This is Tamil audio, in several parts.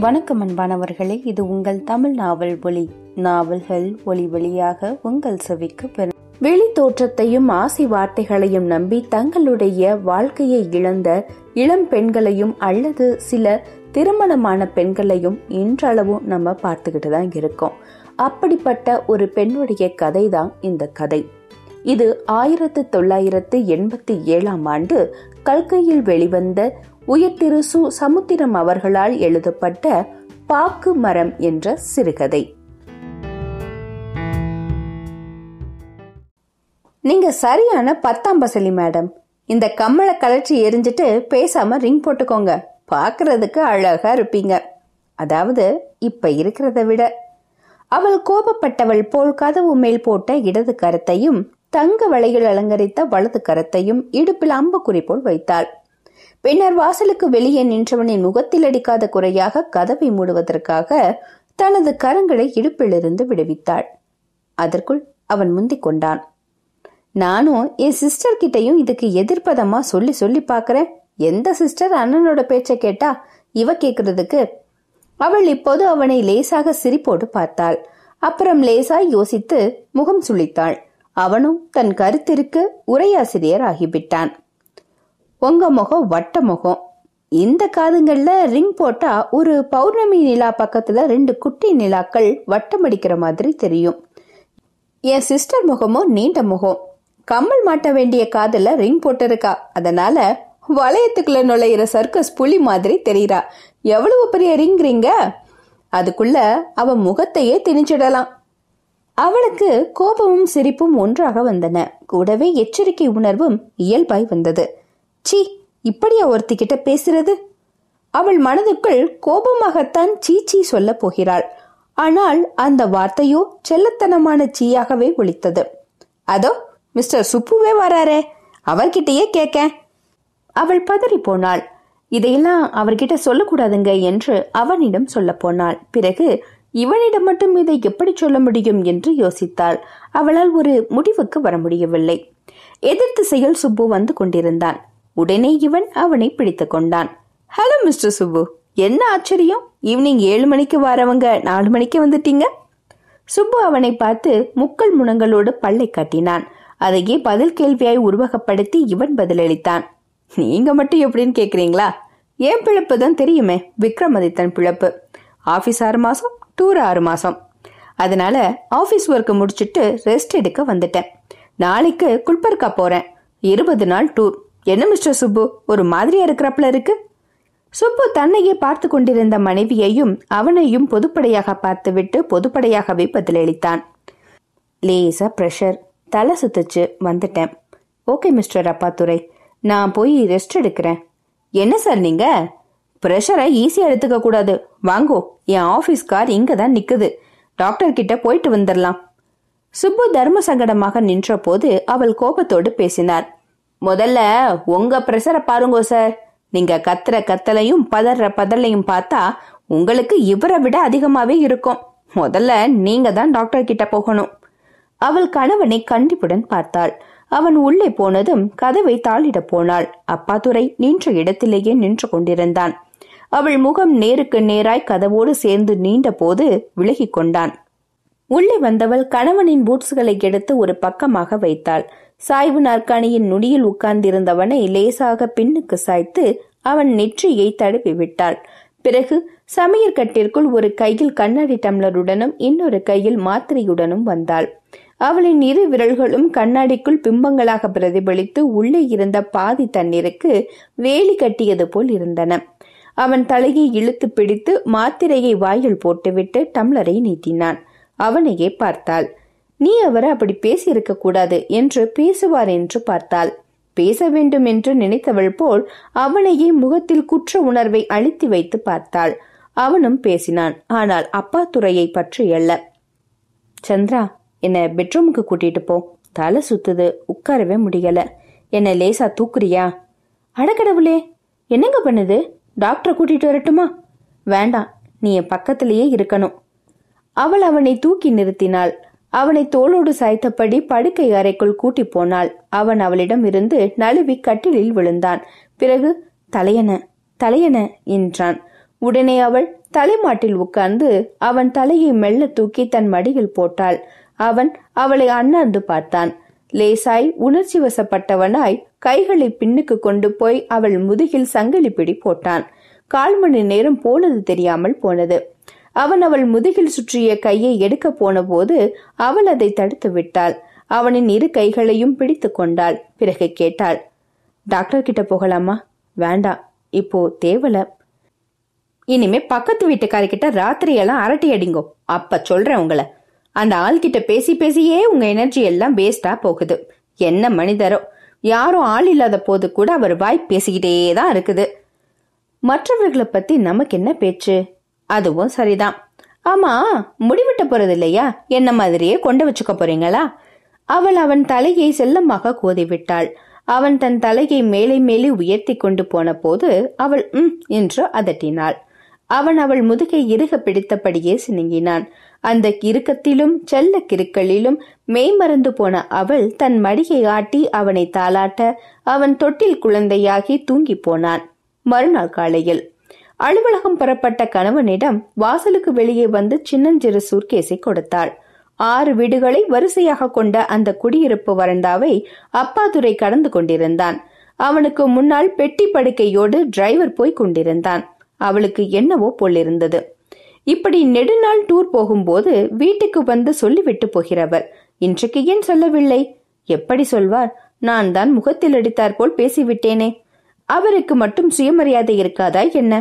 வணக்கம் அன்பானவர்களே இது உங்கள் தமிழ் நாவல் ஒளி நாவல்கள் ஒளி வழியாக உங்கள் செவிக்கு பெறும் வெளி தோற்றத்தையும் ஆசை வார்த்தைகளையும் நம்பி தங்களுடைய வாழ்க்கையை இழந்த இளம் பெண்களையும் அல்லது சில திருமணமான பெண்களையும் இன்றளவும் நம்ம பார்த்துக்கிட்டு தான் இருக்கோம் அப்படிப்பட்ட ஒரு பெண்ணுடைய கதை தான் இந்த கதை இது ஆயிரத்து தொள்ளாயிரத்து எண்பத்தி ஏழாம் ஆண்டு கல்கையில் வெளிவந்த உயர்திரு சு சமுத்திரம் அவர்களால் எழுதப்பட்ட பாக்கு மரம் என்ற சிறுகதை நீங்க சரியான பத்தாம் பசலி மேடம் இந்த கம்மலை கலர்ச்சி எரிஞ்சிட்டு பேசாம ரிங் போட்டுக்கோங்க பாக்குறதுக்கு அழகா இருப்பீங்க அதாவது இப்ப இருக்கிறத விட அவள் கோபப்பட்டவள் போல் கதவு மேல் போட்ட இடது கரத்தையும் தங்க வளையில் அலங்கரித்த வலது கரத்தையும் இடுப்பில் அம்புக்குறி போல் வைத்தாள் பின்னர் வாசலுக்கு வெளியே நின்றவனின் முகத்தில் அடிக்காத குறையாக கதவை மூடுவதற்காக தனது கரங்களை இடுப்பிலிருந்து விடுவித்தாள் அதற்குள் அவன் முந்திக் கொண்டான் நானும் என் சிஸ்டர் கிட்டையும் இதுக்கு எதிர்ப்பதமா சொல்லி சொல்லி பாக்குறேன் எந்த சிஸ்டர் அண்ணனோட பேச்சை கேட்டா இவ கேக்குறதுக்கு அவள் இப்போது அவனை லேசாக சிரிப்போடு பார்த்தாள் அப்புறம் லேசாய் யோசித்து முகம் சுளித்தாள் அவனும் தன் கருத்திற்கு உரையாசிரியர் ஆகிவிட்டான் உங்க முகம் வட்ட முகம் இந்த காதுங்கள்ல ரிங் போட்டா ஒரு பௌர்ணமி நிலா பக்கத்துல ரெண்டு குட்டி நிலாக்கள் வட்டம் அடிக்கிற மாதிரி தெரியும் என் சிஸ்டர் முகமும் நீண்ட முகம் கம்மல் மாட்ட வேண்டிய காதுல ரிங் போட்டிருக்கா அதனால வளையத்துக்குள்ள நுழையிற சர்க்கஸ் புலி மாதிரி தெரியுறா எவ்வளவு பெரிய ரிங் ரிங்க அதுக்குள்ள அவ முகத்தையே திணிச்சிடலாம் அவளுக்கு கோபமும் சிரிப்பும் ஒன்றாக வந்தன கூடவே எச்சரிக்கை உணர்வும் இயல்பாய் வந்தது சீ இப்படியா ஒருத்திக்கிட்ட பேசுறது அவள் மனதுக்குள் கோபமாகத்தான் சீச்சி சொல்ல போகிறாள் ஆனால் அந்த வார்த்தையோ செல்லத்தனமான சீயாகவே ஒலித்தது அதோ மிஸ்டர் சுப்புவே வராரே அவர்கிட்டயே கேட்க அவள் பதறி போனாள் இதையெல்லாம் அவர்கிட்ட சொல்லக்கூடாதுங்க என்று அவனிடம் சொல்ல போனாள் பிறகு இவனிடம் மட்டும் இதை எப்படி சொல்ல முடியும் என்று யோசித்தாள் அவளால் ஒரு முடிவுக்கு வர முடியவில்லை எதிர்த்து செயல் சுப்பு வந்து கொண்டிருந்தான் உடனே இவன் அவனை பிடித்துக் கொண்டான் ஹலோ மிஸ்டர் சுப்பு என்ன ஆச்சரியம் ஈவினிங் ஏழு மணிக்கு வரவங்க நாலு மணிக்கு வந்துட்டீங்க சுப்பு அவனை பார்த்து முக்கள் முனங்களோடு பல்லை காட்டினான் அதையே பதில் கேள்வியாய் உருவகப்படுத்தி இவன் பதிலளித்தான் நீங்க மட்டும் எப்படின்னு கேக்குறீங்களா ஏன் பிழப்பு தான் தெரியுமே விக்ரமாதித்தன் பிழப்பு ஆபீஸ் ஆறு மாசம் டூர் ஆறு மாசம் அதனால ஆபீஸ் ஒர்க் முடிச்சிட்டு ரெஸ்ட் எடுக்க வந்துட்டேன் நாளைக்கு குல்பர்கா போறேன் இருபது நாள் டூர் என்ன மிஸ்டர் சுப்பு ஒரு மாதிரியா இருக்கிறப்பல இருக்கு சுப்பு தன்னையே பார்த்து கொண்டிருந்த மனைவியையும் அவனையும் பொதுப்படையாக பார்த்துவிட்டு பொதுப்படையாகவே பதிலளித்தான் லேசா ப்ரெஷர் தலை சுத்துச்சு வந்துட்டேன் ஓகே மிஸ்டர் அப்பாத்துரை நான் போய் ரெஸ்ட் எடுக்கிறேன் என்ன சார் நீங்க ப்ரெஷரை ஈஸியா எடுத்துக்க கூடாது வாங்கோ என் ஆபீஸ் கார் இங்க தான் நிக்குது டாக்டர் கிட்ட போயிட்டு வந்துடலாம் சுப்பு தர்ம சங்கடமாக நின்ற போது அவள் கோபத்தோடு பேசினார் முதல்ல உங்க ப்ரெஷரை பாருங்கோ சார் நீங்க கத்துற கத்தலையும் பதற பதலையும் பார்த்தா உங்களுக்கு இவரை விட அதிகமாவே இருக்கும் முதல்ல நீங்க தான் டாக்டர் கிட்ட போகணும் அவள் கணவனை கண்டிப்புடன் பார்த்தாள் அவன் உள்ளே போனதும் கதவை தாளிட போனாள் அப்பாதுரை நின்ற இடத்திலேயே நின்று கொண்டிருந்தான் அவள் முகம் நேருக்கு நேராய் கதவோடு சேர்ந்து நீண்ட போது விலகிக் கொண்டான் உள்ளே வந்தவள் கணவனின் பூட்ஸ்களை எடுத்து ஒரு பக்கமாக வைத்தாள் சாய்வு நாற்காணியின் நுனியில் உட்கார்ந்திருந்தவனை லேசாக பின்னுக்கு சாய்த்து அவன் நெற்றியை தடுப்பி விட்டாள் பிறகு சமையற்கட்டிற்குள் ஒரு கையில் கண்ணாடி டம்ளருடனும் இன்னொரு கையில் மாத்திரையுடனும் வந்தாள் அவளின் இரு விரல்களும் கண்ணாடிக்குள் பிம்பங்களாக பிரதிபலித்து உள்ளே இருந்த பாதி தண்ணீருக்கு வேலி கட்டியது போல் இருந்தன அவன் தலையை இழுத்து பிடித்து மாத்திரையை வாயில் போட்டுவிட்டு டம்ளரை நீட்டினான் அவனையே பார்த்தாள் நீ அவரை அப்படி பேசியிருக்க கூடாது என்று பேசுவார் என்று பார்த்தாள் பேச வேண்டும் என்று நினைத்தவள் போல் அவனையே முகத்தில் குற்ற உணர்வை அழுத்தி வைத்து பார்த்தாள் அவனும் பேசினான் ஆனால் அப்பா துறையை பற்றி அல்ல சந்திரா என்ன பெட்ரூமுக்கு கூட்டிட்டு போ தலை சுத்துது உட்காரவே முடியல என்ன லேசா தூக்குறியா அடக்கடவுளே என்னங்க பண்ணுது டாக்டரை கூட்டிட்டு வரட்டுமா வேண்டாம் நீ என் பக்கத்திலேயே இருக்கணும் அவள் அவனை தூக்கி நிறுத்தினாள் அவனை தோளோடு சாய்த்தபடி படுக்கை அறைக்குள் கூட்டி போனாள் அவன் அவளிடம் இருந்து நழுவி கட்டிலில் விழுந்தான் பிறகு தலையன தலையன என்றான் உடனே அவள் தலைமாட்டில் உட்கார்ந்து அவன் தலையை மெல்ல தூக்கி தன் மடியில் போட்டாள் அவன் அவளை அண்ணாந்து பார்த்தான் லேசாய் உணர்ச்சி வசப்பட்டவனாய் கைகளை பின்னுக்கு கொண்டு போய் அவள் முதுகில் சங்கிலி பிடி போட்டான் கால் மணி நேரம் போனது தெரியாமல் போனது அவன் அவள் முதுகில் சுற்றிய கையை எடுக்க போன போது அவள் அதை தடுத்து விட்டாள் அவனின் இரு கைகளையும் பிடித்து கொண்டாள் பிறகு கேட்டாள் டாக்டர் கிட்ட போகலாமா வேண்டாம் இப்போ தேவல இனிமே பக்கத்து வீட்டுக்காரிக்கிட்ட ராத்திரி எல்லாம் அரட்டி அடிங்கோ அப்ப சொல்றேன் உங்களை அந்த ஆள் கிட்ட பேசி பேசியே உங்க எனர்ஜி எல்லாம் வேஸ்டா போகுது என்ன மனிதரோ யாரும் ஆள் இல்லாத போது கூட அவர் வாய் பேசிக்கிட்டே தான் இருக்குது மற்றவர்களை பத்தி நமக்கு என்ன பேச்சு அதுவும் சரிதான் ஆமா முடிவிட்ட போறது இல்லையா என்ன மாதிரியே கொண்டு வச்சுக்க போறீங்களா அவள் அவன் தலையை செல்லமாக கோதிவிட்டாள் அவன் தன் தலையை மேலே மேலே உயர்த்தி கொண்டு போன போது அவள் ம் என்று அதட்டினாள் அவன் அவள் முதுகை இறுக பிடித்தபடியே சினுங்கினான் அந்த இறுக்கத்திலும் செல்ல கிருக்களிலும் மெய்மறந்து போன அவள் தன் மடியை ஆட்டி அவனை தாளாட்ட அவன் தொட்டில் குழந்தையாகி தூங்கி போனான் மறுநாள் காலையில் அலுவலகம் பெறப்பட்ட கணவனிடம் வாசலுக்கு வெளியே வந்து சின்னஞ்சிறு சூர்கேஸை கொடுத்தாள் ஆறு வீடுகளை வரிசையாக கொண்ட அந்த குடியிருப்பு வறண்டாவை அப்பாதுரை கடந்து கொண்டிருந்தான் அவனுக்கு முன்னால் பெட்டி படுக்கையோடு டிரைவர் போய் கொண்டிருந்தான் அவளுக்கு என்னவோ போலிருந்தது இப்படி நெடுநாள் டூர் போகும்போது வீட்டுக்கு வந்து சொல்லிவிட்டு போகிறவர் இன்றைக்கு ஏன் சொல்லவில்லை எப்படி சொல்வார் நான் தான் முகத்தில் அடித்தார் போல் பேசிவிட்டேனே அவருக்கு மட்டும் சுயமரியாதை இருக்காதா என்ன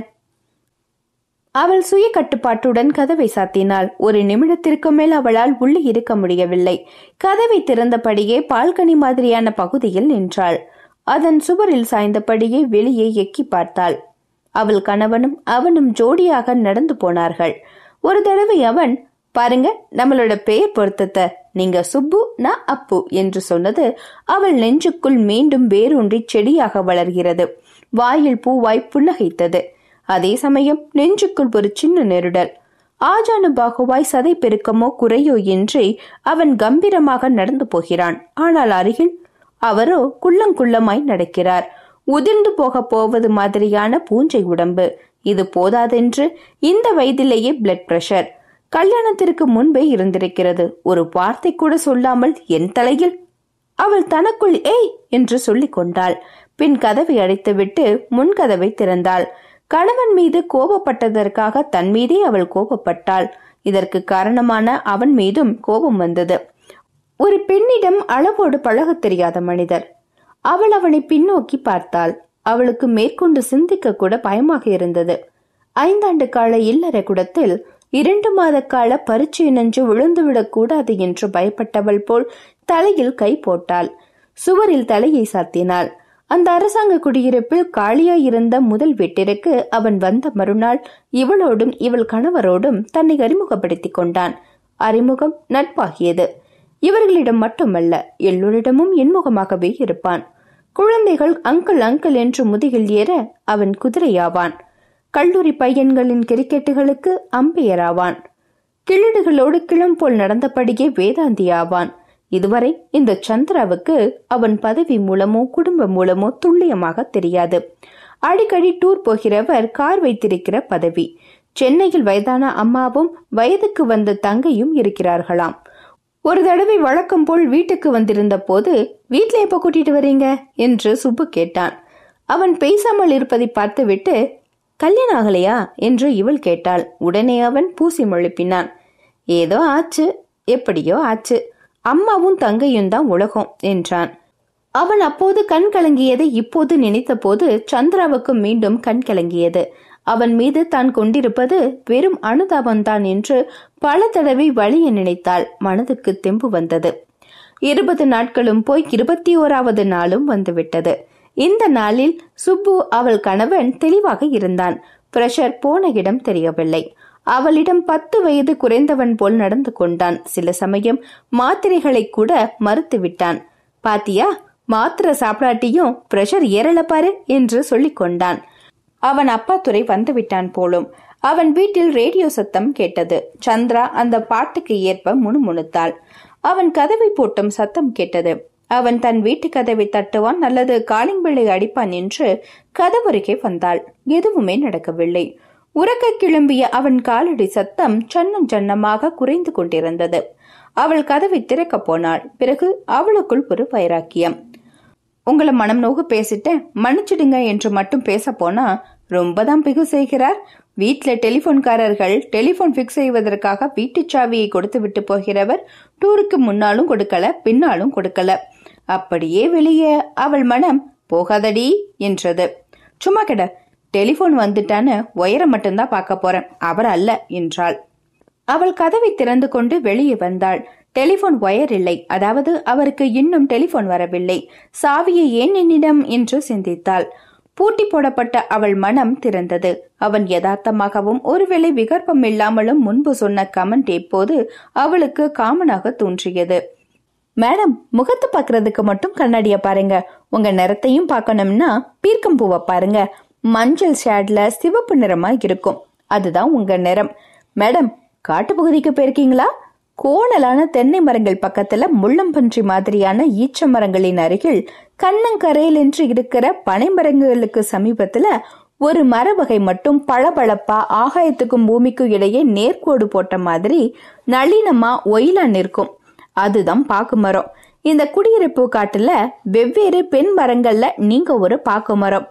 அவள் சுய கட்டுப்பாட்டுடன் கதவை சாத்தினாள் ஒரு நிமிடத்திற்கு மேல் அவளால் உள்ளே இருக்க முடியவில்லை கதவை திறந்தபடியே பால்கனி மாதிரியான பகுதியில் நின்றாள் அதன் சுவரில் சாய்ந்தபடியே வெளியே எக்கி பார்த்தாள் அவள் கணவனும் அவனும் ஜோடியாக நடந்து போனார்கள் ஒரு தடவை அவன் பாருங்க நம்மளோட பெயர் பொருத்தத்தை நீங்க சுப்பு நான் அப்பு என்று சொன்னது அவள் நெஞ்சுக்குள் மீண்டும் வேரூன்றி செடியாக வளர்கிறது வாயில் பூவாய் புன்னகைத்தது அதே சமயம் நெஞ்சுக்குள் ஒரு சின்ன நெருடல் ஆஜானு பாகுவாய் சதை பெருக்கமோ குறையோ இன்றி அவன் கம்பீரமாக நடந்து போகிறான் ஆனால் அருகில் அவரோ குள்ளங்குள்ளமாய் நடக்கிறார் உதிர்ந்து போக போவது மாதிரியான பூஞ்சை உடம்பு இது போதாதென்று இந்த வயதிலேயே பிளட் பிரஷர் கல்யாணத்திற்கு முன்பே இருந்திருக்கிறது ஒரு வார்த்தை கூட சொல்லாமல் என் தலையில் அவள் தனக்குள் ஏய் என்று சொல்லிக் கொண்டாள் பின் கதவை அடைத்துவிட்டு முன் கதவை திறந்தாள் கணவன் மீது கோபப்பட்டதற்காக தன் மீதே அவள் கோபப்பட்டாள் இதற்கு காரணமான அவன் மீதும் கோபம் வந்தது ஒரு பெண்ணிடம் அளவோடு பழகத் தெரியாத மனிதர் அவள் அவனை பின்னோக்கி பார்த்தாள் அவளுக்கு மேற்கொண்டு சிந்திக்க கூட பயமாக இருந்தது ஐந்தாண்டு கால இல்லற குடத்தில் இரண்டு மாத கால பரீட்சை நெஞ்சு விழுந்துவிடக் கூடாது என்று பயப்பட்டவள் போல் தலையில் கை போட்டாள் சுவரில் தலையை சாத்தினாள் அந்த அரசாங்க குடியிருப்பில் காலியாய் இருந்த முதல் வீட்டிற்கு அவன் வந்த மறுநாள் இவளோடும் இவள் கணவரோடும் தன்னை அறிமுகப்படுத்திக் கொண்டான் அறிமுகம் நட்பாகியது இவர்களிடம் மட்டுமல்ல எல்லோரிடமும் இன்முகமாகவே இருப்பான் குழந்தைகள் அங்கிள் அங்கிள் என்று முதுகில் ஏற அவன் குதிரையாவான் கல்லூரி பையன்களின் கிரிக்கெட்டுகளுக்கு அம்பையராவான் கிழடுகளோடு கிளம் போல் நடந்தபடியே வேதாந்தியாவான் இதுவரை இந்த சந்திராவுக்கு அவன் பதவி மூலமோ குடும்ப மூலமோ துல்லியமாக தெரியாது அடிக்கடி டூர் போகிறவர் கார் வைத்திருக்கிற பதவி சென்னையில் வயதான அம்மாவும் வயதுக்கு வந்த தங்கையும் இருக்கிறார்களாம் ஒரு தடவை வழக்கம் போல் வீட்டுக்கு வந்திருந்த போது வீட்ல எப்ப கூட்டிட்டு வரீங்க என்று சுப்பு கேட்டான் அவன் பேசாமல் இருப்பதை பார்த்துவிட்டு கல்யாணம் ஆகலையா என்று இவள் கேட்டாள் உடனே அவன் பூசி மொழிப்பினான் ஏதோ ஆச்சு எப்படியோ ஆச்சு அம்மாவும் தங்கையும் தான் உலகம் என்றான் அவன் அப்போது கண் கலங்கியதை இப்போது நினைத்தபோது சந்திராவுக்கு மீண்டும் கண் கலங்கியது அவன் மீது தான் கொண்டிருப்பது வெறும் அனுதாபம்தான் என்று பல தடவை வழிய நினைத்தாள் மனதுக்கு தெம்பு வந்தது இருபது நாட்களும் போய் இருபத்தி ஓராவது நாளும் வந்துவிட்டது இந்த நாளில் சுப்பு அவள் கணவன் தெளிவாக இருந்தான் பிரஷர் போன இடம் தெரியவில்லை அவளிடம் பத்து வயது குறைந்தவன் போல் நடந்து கொண்டான் சில சமயம் மாத்திரைகளை கூட மறுத்து விட்டான் பாத்தியா மாத்திரை சாப்பிடாட்டியும் பிரஷர் ஏறல பாரு என்று சொல்லிக் கொண்டான் அவன் அப்பா துறை வந்து விட்டான் போலும் அவன் வீட்டில் ரேடியோ சத்தம் கேட்டது சந்திரா அந்த பாட்டுக்கு ஏற்ப முணுமுணுத்தாள் அவன் கதவை போட்டும் சத்தம் கேட்டது அவன் தன் வீட்டு கதவை தட்டுவான் அல்லது காலிங் பிள்ளை அடிப்பான் என்று கதவருகே வந்தாள் எதுவுமே நடக்கவில்லை உறக்க கிளம்பிய அவன் காலடி சத்தம் சன்னம் சன்னமாக குறைந்து கொண்டிருந்தது அவள் கதவை திறக்கப் போனாள் பிறகு அவளுக்குள் ஒரு வைராக்கியம் உங்களை மனம் நோகு பேசிட்டேன் மன்னிச்சிடுங்க என்று மட்டும் பேச போனா ரொம்ப தான் பிகு செய்கிறார் வீட்ல டெலிபோன்காரர்கள் டெலிபோன் பிக்ஸ் செய்வதற்காக வீட்டு சாவியை கொடுத்து விட்டு போகிறவர் டூருக்கு முன்னாலும் கொடுக்கல பின்னாலும் கொடுக்கல அப்படியே வெளியே அவள் மனம் போகாதடி என்றது சும்மா கிட டெலிபோன் வந்துட்டான்னு ஒயரை மட்டும்தான் பார்க்க போறேன் அவர் அல்ல என்றாள் அவள் கதவை திறந்து கொண்டு வெளியே வந்தாள் டெலிபோன் ஒயர் இல்லை அதாவது அவருக்கு இன்னும் டெலிபோன் வரவில்லை சாவியை ஏன் என்னிடம் என்று சிந்தித்தாள் பூட்டி போடப்பட்ட அவள் மனம் திறந்தது அவன் யதார்த்தமாகவும் ஒருவேளை விகற்பம் இல்லாமலும் முன்பு சொன்ன கமெண்ட் இப்போது அவளுக்கு காமனாக தோன்றியது மேடம் முகத்து பார்க்கறதுக்கு மட்டும் கண்ணாடிய பாருங்க உங்க நிறத்தையும் பார்க்கணும்னா பீர்க்கம் பூவை பாருங்க மஞ்சள் ஷேட்ல சிவப்பு நிறமா இருக்கும் அதுதான் உங்க நிறம் மேடம் காட்டு பகுதிக்கு போயிருக்கீங்களா கோணலான தென்னை மரங்கள் பக்கத்துல முள்ளம்பன்றி மாதிரியான ஈச்ச மரங்களின் அருகில் கண்ணங்கரையில் என்று இருக்கிற பனை மரங்களுக்கு சமீபத்துல ஒரு மர வகை மட்டும் பளபளப்பா ஆகாயத்துக்கும் பூமிக்கும் இடையே நேர்கோடு போட்ட மாதிரி நளினமா ஒயிலா நிற்கும் அதுதான் பாக்கு மரம் இந்த குடியிருப்பு காட்டுல வெவ்வேறு பெண் மரங்கள்ல நீங்க ஒரு பாக்கு மரம்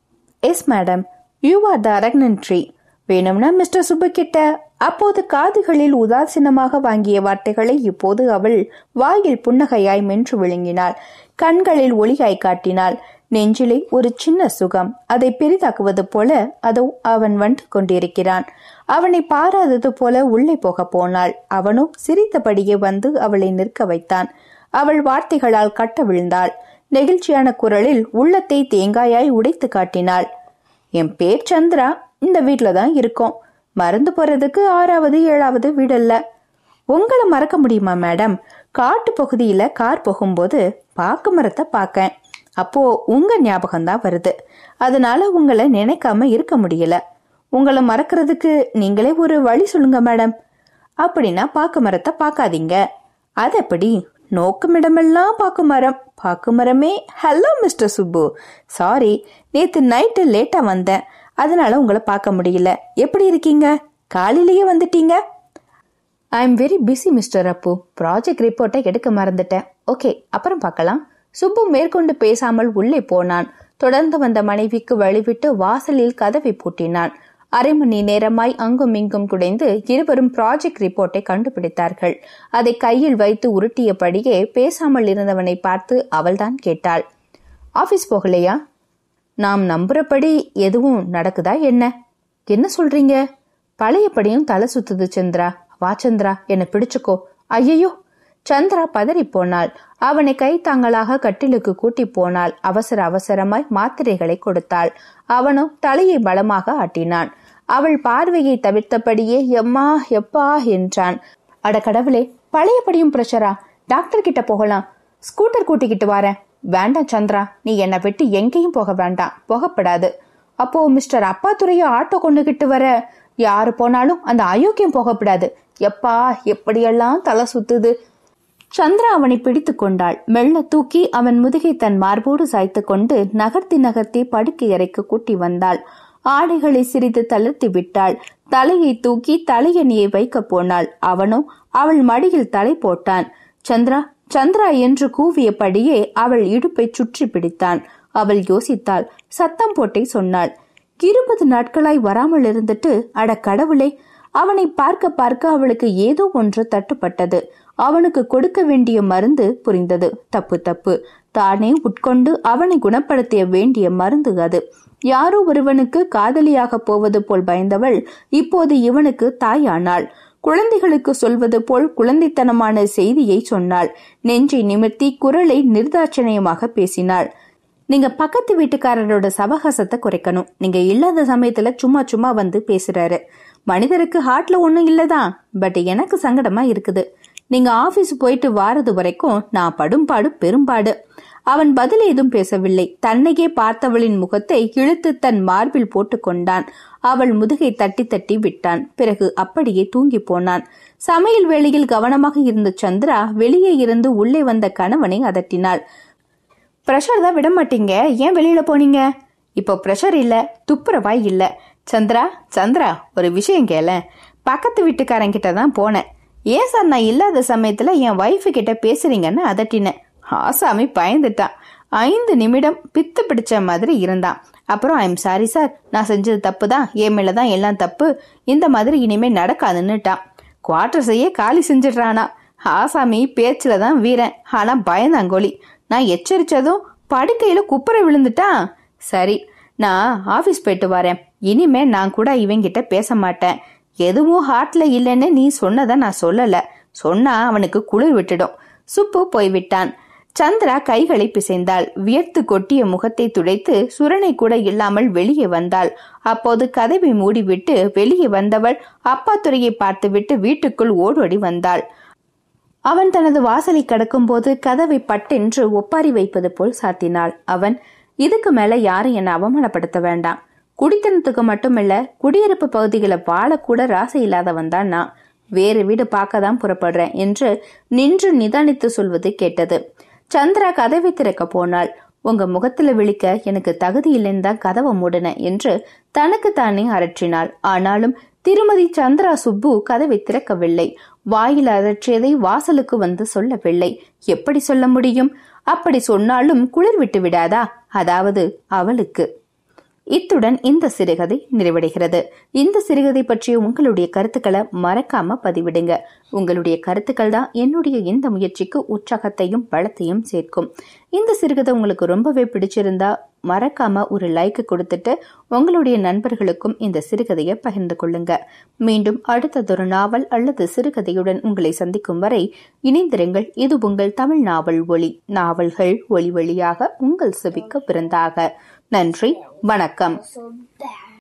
yes madam you are the areca nut tree வேணும்னா மிஸ்டர் சுப்பு கிட்ட அப்போது காதுகளில் உதாசீனமாக வாங்கிய வார்த்தைகளை இப்போது அவள் வாயில் புன்னகையாய் மென்று விழுங்கினாள் கண்களில் ஒளியாய் காட்டினாள் நெஞ்சிலே ஒரு சின்ன சுகம் அதை பெரிதாக்குவது போல அதோ அவன் வந்து கொண்டிருக்கிறான் அவனை பாராதது போல உள்ளே போக போனாள் அவனோ சிரித்தபடியே வந்து அவளை நிற்க வைத்தான் அவள் வார்த்தைகளால் கட்ட விழுந்தாள் நெகிழ்ச்சியான குரலில் உள்ளத்தை தேங்காயாய் உடைத்து காட்டினாள் என் பேர் சந்திரா இந்த வீட்டில தான் இருக்கோம் மறந்து போறதுக்கு ஆறாவது ஏழாவது வீடல்ல உங்களை மறக்க முடியுமா மேடம் காட்டு பகுதியில கார் போகும்போது பாக்கு மரத்தை பார்க்கேன் அப்போ உங்க ஞாபகம் தான் வருது அதனால உங்களை நினைக்காம இருக்க முடியல உங்களை மறக்கிறதுக்கு நீங்களே ஒரு வழி சொல்லுங்க மேடம் அப்படின்னா பாக்கு மரத்தை பார்க்காதீங்க அது எப்படி நோக்குமிடமெல்லாம் பாக்கு மரம் பாக்கு மரமே ஹலோ மிஸ்டர் சுப்பு சாரி நேத்து நைட்டு லேட்டா வந்தேன் அதனால உங்களை பார்க்க முடியல எப்படி இருக்கீங்க காலையிலேயே வந்துட்டீங்க I am very busy mister Appu project ரிப்போர்ட்டை எடுக்க மறந்துட்டேன் ஓகே அப்புறம் பார்க்கலாம் சுப்பு மேற்கொண்டு பேசாமல் உள்ளே போனான் தொடர்ந்து வந்த மனைவிக்கு வழிவிட்டு வாசலில் கதவை பூட்டினான் அரை மணி நேரமாய் அங்கும் இங்கும் குடைந்து இருவரும் ப்ராஜெக்ட் ரிப்போர்ட்டை கண்டுபிடித்தார்கள் அதை கையில் வைத்து உருட்டியபடியே பேசாமல் இருந்தவனை பார்த்து அவள்தான் கேட்டாள் ஆபீஸ் போகலையா நாம் நம்புறபடி எதுவும் நடக்குதா என்ன என்ன சொல்றீங்க பழையபடியும் தலை சுத்துது சந்திரா வா சந்திரா என்னை பிடிச்சுக்கோ ஐயையோ சந்திரா பதறி போனாள் அவனை கை தாங்களாக கட்டிலுக்கு கூட்டி போனாள் அவசர அவசரமாய் மாத்திரைகளை கொடுத்தாள் அவனோ தலையை பலமாக ஆட்டினான் அவள் பார்வையை தவிர்த்தபடியே எம்மா எப்பா என்றான் அட கடவுளே பழையபடியும் பிரஷரா டாக்டர் கிட்ட போகலாம் ஸ்கூட்டர் கூட்டிக்கிட்டு வரேன் வேண்டாம் சந்திரா நீ என்னை விட்டு எங்கேயும் போக வேண்டாம் போகப்படாது அப்போ மிஸ்டர் அப்பாத்துறைய ஆட்டோ கொண்டுகிட்டு வர யாரு போனாலும் அந்த அயோக்கியம் போகப்படாது எப்பா எப்படியெல்லாம் தலை சுத்துது சந்திரா அவனை பிடித்து கொண்டாள் மெல்ல தூக்கி அவன் முதுகை தன் மார்போடு சாய்த்து கொண்டு நகர்த்தி நகர்த்தி படுக்கை அறைக்கு கூட்டி வந்தாள் ஆடைகளை சிறிது தளர்த்தி விட்டாள் தலையை தூக்கி தலையணியை வைக்க போனாள் அவனோ அவள் மடியில் தலை போட்டான் சந்திரா சந்திரா என்று கூவியபடியே அவள் இடுப்பை சுற்றி பிடித்தான் அவள் யோசித்தாள் சத்தம் போட்டே சொன்னாள் இருபது நாட்களாய் வராமல் இருந்துட்டு அட கடவுளே அவனை பார்க்க பார்க்க அவளுக்கு ஏதோ ஒன்று தட்டுப்பட்டது அவனுக்கு கொடுக்க வேண்டிய மருந்து புரிந்தது தப்பு தப்பு தானே உட்கொண்டு அவனை குணப்படுத்திய வேண்டிய மருந்து அது யாரோ ஒருவனுக்கு காதலியாக போவது போல் பயந்தவள் இப்போது இவனுக்கு தாயானாள் குழந்தைகளுக்கு சொல்வது போல் குழந்தைத்தனமான செய்தியை சொன்னாள் நெஞ்சை நிமிர்த்தி குரலை நிர்தாட்சணியமாக பேசினாள் நீங்க பக்கத்து வீட்டுக்காரரோட சவகாசத்தை குறைக்கணும் நீங்க இல்லாத சமயத்துல சும்மா சும்மா வந்து பேசுறாரு மனிதருக்கு ஹார்ட்ல ஒண்ணும் இல்லதான் பட் எனக்கு சங்கடமா இருக்குது நீங்க ஆபீஸ் போயிட்டு வாரது வரைக்கும் நான் படும் பாடு பெரும்பாடு அவன் பதில் ஏதும் பேசவில்லை தன்னையே பார்த்தவளின் முகத்தை இழுத்து தன் மார்பில் போட்டுக் கொண்டான் அவள் முதுகை தட்டி தட்டி விட்டான் பிறகு அப்படியே தூங்கி போனான் சமையல் வேளையில் கவனமாக இருந்த சந்திரா வெளியே இருந்து உள்ளே வந்த கணவனை அதட்டினாள் பிரஷர் தான் விட மாட்டீங்க ஏன் வெளியில போனீங்க இப்போ பிரஷர் இல்ல துப்புரவாய் இல்ல சந்திரா சந்திரா ஒரு விஷயம் கேள பக்கத்து வீட்டுக்காரங்கிட்ட தான் போனேன் ஏன் சார் நான் இல்லாத சமயத்துல என் ஒய்ஃபு கிட்ட பேசுறீங்கன்னு அதட்டினேன் ஆசாமி பயந்துட்டான் ஐந்து நிமிடம் பித்து பிடிச்ச மாதிரி இருந்தான் அப்புறம் ஐம் சாரி சார் நான் செஞ்சது தப்பு தான் என் மேல தான் எல்லாம் தப்பு இந்த மாதிரி இனிமே நடக்காதுன்னுட்டான் குவார்டர்ஸையே காலி செஞ்சிடுறானா ஆசாமி பேச்சுல தான் வீரன் ஆனா பயந்தாங்கோலி நான் எச்சரிச்சதும் படுக்கையில குப்புற விழுந்துட்டான் சரி நான் ஆபீஸ் போயிட்டு வரேன் இனிமே நான் கூட இவங்கிட்ட பேச மாட்டேன் எதுவும் ஹார்ட்ல இல்லைன்னு நீ சொன்னதை நான் சொல்லல சொன்னா அவனுக்கு குளிர் விட்டுடும் சுப்பு போய்விட்டான் சந்திரா கைகளை பிசைந்தாள் வியர்த்து கொட்டிய முகத்தை துடைத்து சுரணை கூட இல்லாமல் வெளியே வந்தாள் அப்போது கதவை மூடிவிட்டு வெளியே வந்தவள் அப்பா துறையை பார்த்துவிட்டு வீட்டுக்குள் ஓடோடி வந்தாள் அவன் தனது வாசலை கடக்கும்போது கதவை பட்டென்று ஒப்பாரி வைப்பது போல் சாத்தினாள் அவன் இதுக்கு மேல யாரும் என்னை அவமானப்படுத்த வேண்டாம் குடித்தனத்துக்கு மட்டுமில்ல குடியிருப்பு பகுதிகளை வாழக்கூட ராசை இல்லாதவன் தான் நான் வேறு வீடு பார்க்க தான் புறப்படுறேன் என்று நின்று நிதானித்து சொல்வது கேட்டது சந்திரா கதவை திறக்க போனாள் உங்க முகத்துல விழிக்க எனக்கு தகுதி இல்லைன்னு தான் கதவை மூடின என்று தனக்கு தானே அரற்றினாள் ஆனாலும் திருமதி சந்திரா சுப்பு கதவை திறக்கவில்லை வாயில் அரற்றியதை வாசலுக்கு வந்து சொல்லவில்லை எப்படி சொல்ல முடியும் அப்படி சொன்னாலும் குளிர் விட்டு விடாதா அதாவது அவளுக்கு இத்துடன் இந்த சிறுகதை நிறைவடைகிறது இந்த சிறுகதை பற்றிய உங்களுடைய கருத்துக்களை மறக்காம பதிவிடுங்க உங்களுடைய கருத்துக்கள் தான் என்னுடைய இந்த முயற்சிக்கு உற்சாகத்தையும் பலத்தையும் சேர்க்கும் இந்த சிறுகதை உங்களுக்கு ரொம்பவே பிடிச்சிருந்தா மறக்காம ஒரு லைக் கொடுத்துட்டு உங்களுடைய நண்பர்களுக்கும் இந்த சிறுகதையை பகிர்ந்து கொள்ளுங்க மீண்டும் அடுத்ததொரு நாவல் அல்லது சிறுகதையுடன் உங்களை சந்திக்கும் வரை இணைந்திருங்கள் இது உங்கள் தமிழ் நாவல் ஒளி நாவல்கள் ஒளி வழியாக உங்கள் செவிக்க பிறந்தாக நன்றி வணக்கம் so bad.